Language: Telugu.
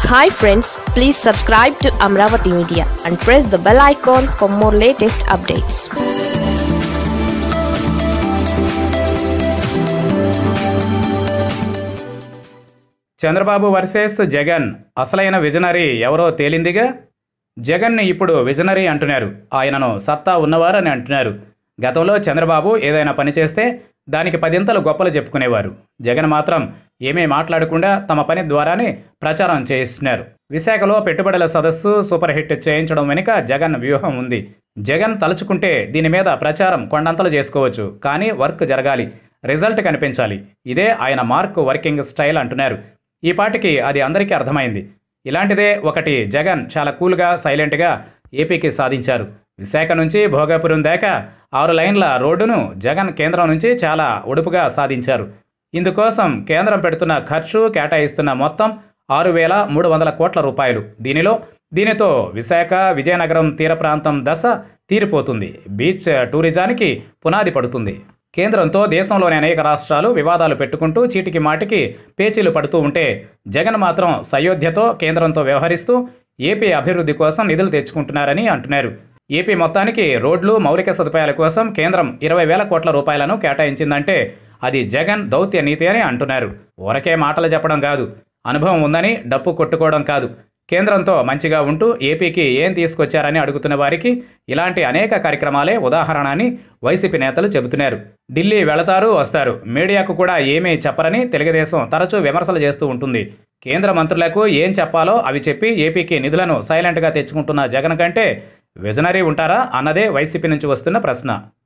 hi friends please subscribe to Amaravati media and press the bell icon for more latest updates Chandrababu versus Jagan అసలైన విజనరీ ఎవరో తేలిందిగా జగన్ని ఇప్పుడు విజనరీ అంటున్నారు ఆయనను సత్తా ఉన్నవారని అంటున్నారు గతంలో చంద్రబాబు ఏదైనా పని చేస్తే దానికి పదింతలు గొప్పలు చెప్పుకునేవారు జగన్ మాత్రం ఏమీ మాట్లాడకుండా తమ పని ద్వారానే ప్రచారం చేయిస్తున్నారు విశాఖలో పెట్టుబడుల సదస్సు సూపర్ హిట్ చేయించడం వెనుక జగన్ వ్యూహం ఉంది జగన్ తలుచుకుంటే దీని మీద ప్రచారం కొండంతలు చేసుకోవచ్చు కానీ వర్క్ జరగాలి రిజల్ట్ కనిపించాలి ఇదే ఆయన మార్క్ వర్కింగ్ స్టైల్ అంటున్నారు ఈ పాటికి అది అందరికీ అర్థమైంది ఇలాంటిదే ఒకటి జగన్ చాలా కూల్గా సైలెంట్గా ఏపీకి సాధించారు విశాఖ నుంచి భోగాపురం దాకా ఆరు లైన్ల రోడ్డును జగన్ కేంద్రం నుంచి చాలా ఉడుపుగా సాధించారు ఇందుకోసం కేంద్రం పెడుతున్న ఖర్చు కేటాయిస్తున్న మొత్తం ఆరు వేల మూడు వందల కోట్ల రూపాయలు దీనిలో దీనితో విశాఖ విజయనగరం తీర ప్రాంతం దశ తీరిపోతుంది బీచ్ టూరిజానికి పునాది పడుతుంది కేంద్రంతో దేశంలోని అనేక రాష్ట్రాలు వివాదాలు పెట్టుకుంటూ చీటికి మాటికి పేచీలు పడుతూ ఉంటే జగన్ మాత్రం సయోధ్యతో కేంద్రంతో వ్యవహరిస్తూ ఏపీ అభివృద్ధి కోసం నిధులు తెచ్చుకుంటున్నారని అంటున్నారు ఏపీ మొత్తానికి రోడ్లు మౌలిక సదుపాయాల కోసం కేంద్రం ఇరవై వేల కోట్ల రూపాయలను కేటాయించిందంటే అది జగన్ దౌత్య నీతి అని అంటున్నారు ఊరకే మాటలు చెప్పడం కాదు అనుభవం ఉందని డప్పు కొట్టుకోవడం కాదు కేంద్రంతో మంచిగా ఉంటూ ఏపీకి ఏం తీసుకొచ్చారని అడుగుతున్న వారికి ఇలాంటి అనేక కార్యక్రమాలే ఉదాహరణ అని వైసీపీ నేతలు చెబుతున్నారు ఢిల్లీ వెళతారు వస్తారు మీడియాకు కూడా ఏమీ చెప్పరని తెలుగుదేశం తరచూ విమర్శలు చేస్తూ ఉంటుంది కేంద్ర మంత్రులకు ఏం చెప్పాలో అవి చెప్పి ఏపీకి నిధులను సైలెంట్గా తెచ్చుకుంటున్న జగన్ కంటే విజనరీ ఉంటారా అన్నదే వైసీపీ నుంచి వస్తున్న ప్రశ్న